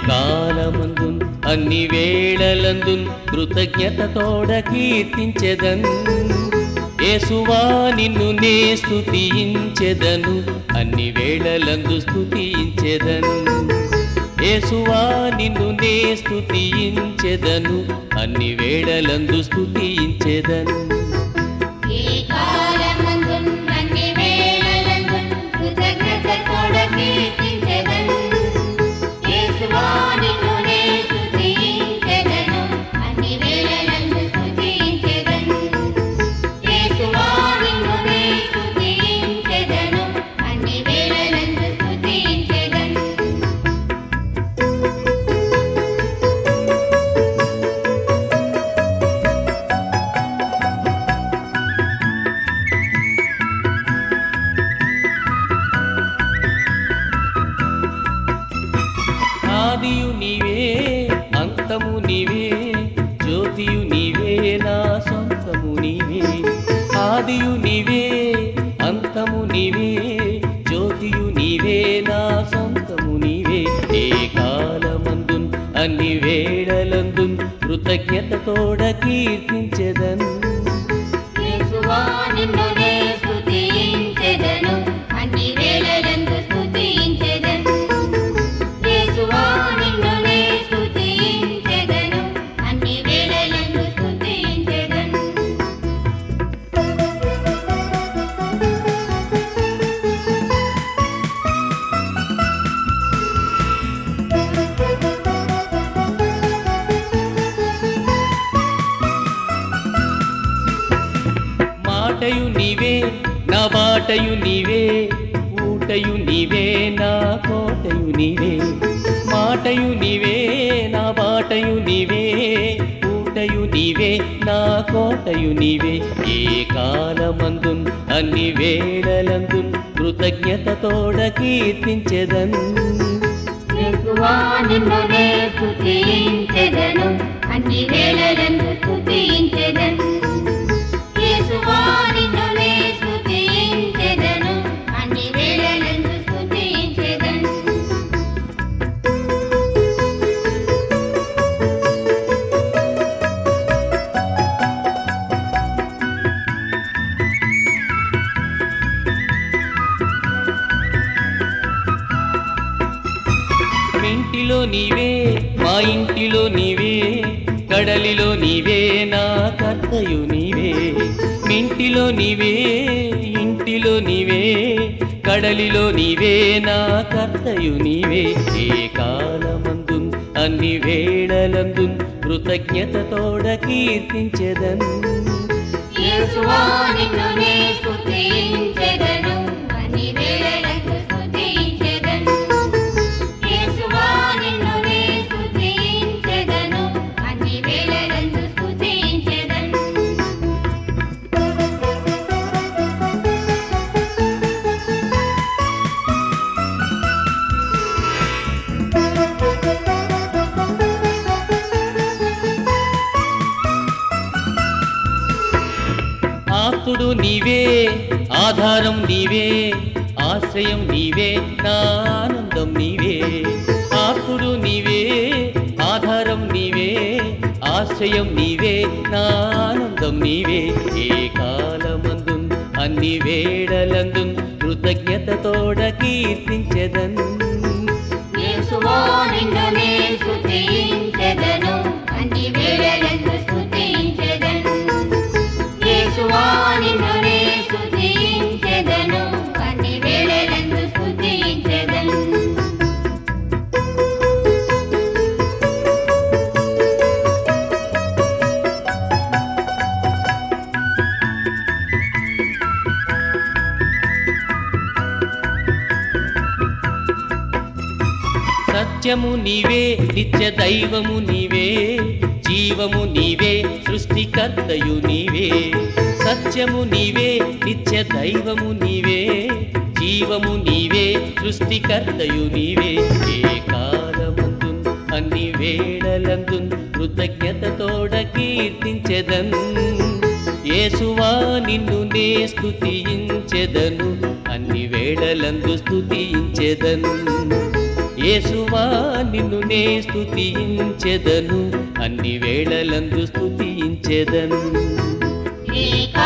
కాలమందున్ అన్ని వేళలందున్ కృతజ్ఞతతోడ కీర్తించెదన్ యేసువా నిన్ను నే స్తుతించెదను అన్ని వేళలందు స్తుతించెదను యేసువా నిన్ను నే స్తుతించెదను అన్ని వేళలందు స్తుతించెదను ఏ కాలమందున్ అన్ని వేళలందున్ కృతజ్ఞతతోడ కీర్తించెదను. యేసువా నిన్ను నే స్తుతించెదను, అన్ని వేళలందు స్తుతించెదను. యేసువా నిన్ను నే స్తుతించెదను, అన్ని వేళలందు స్తుతించెదను. ఆదియు నీవే అంతము నీవే జ్యోతియు నీవే నా సొంతము నీవే ఆదియు నీవే అంతము నీవే జ్యోతియు నీవే నా సొంతము నీవే ఏ కాలమందున్ అన్ని వేళలందున్ కృతజ్ఞతతోడ కీర్తించెదన్ యేసువా నిన్ను నే స్తుతించెదను, అన్ని వేళలందు స్తుతించెదను. యేసువా నిన్ను నే స్తుతించెదను, అన్ని వేళలందు స్తుతించెదను. మాటయు నీవే నా బాటయు నీవే ఊటయు నీవే నా కోటయు నీవే మాటయు నీవే నా బాటయు నీవే ఊటయు నీవే నా కోటయు నీవే ఏ కాలమందున్ అన్ని వేళలందున్ కృతజ్ఞతతోడ కీర్తించెదన్ యేసువా నిన్ను నే స్తుతించెదను, అన్ని వేళలందు స్తుతించెదను. యేసువా నిన్ను నే స్తుతించెదను, అన్ని వేళలందు స్తుతించెదను. ఇంటిలో నీవే మా ఇంటిలో నీవే కడలిలో నీవే నా కర్తయు నీవే ఇంటిలో నీవే ఇంటిలో నీవే కడలిలో నీవే నా కర్తయు నీవే ఏ కాలమందున్ అన్ని వేళలందున్ కృతజ్ఞతతోడ కీర్తించెదన్ యేసువా నిన్ను నే స్తుతించెదను, అన్ని వేళలందు స్తుతించెదను. యేసువా నిన్ను నే స్తుతించెదను, అన్ని వేళలందు స్తుతించెదను. ఆస్తుడు నీవే ఆధారం నీవే ఆశ్రయం నీవే నా ఆనందం నీవే ఆస్తుడు నీవే ఆధారం నీవే ఆశ్రయం నీవే నా ఆనందం నీవే ఏ కాలమందున్ అన్ని వేళలందున్ కృతజ్ఞతతోడ కీర్తించెదన్ యేసువా నిన్ను నే స్తుతించెదను, అన్ని వేళలందు స్తుతించెదను. యేసువా నిన్ను నే స్తుతించెదను, అన్ని వేళలందు స్తుతించెదను. సత్యము నీవే నిత్య దైవము నీవే జీవము నీవే సృష్టికర్తయు నీవే సత్యము నీవే నిత్య దైవము నీవే జీవము నీవే సృష్టికర్తయు నీవే ఏ కాలమందున్ అన్ని వేళలందున్ కృతజ్ఞతతోడ కీర్తించెదన్ యేసువా నిన్ను నే స్తుతించెదను అన్ని వేళలందు స్తుతించెదను యేసువా నిన్ను నే స్తుతించెదను అన్ని వేళలందు స్తుతించెదను నీ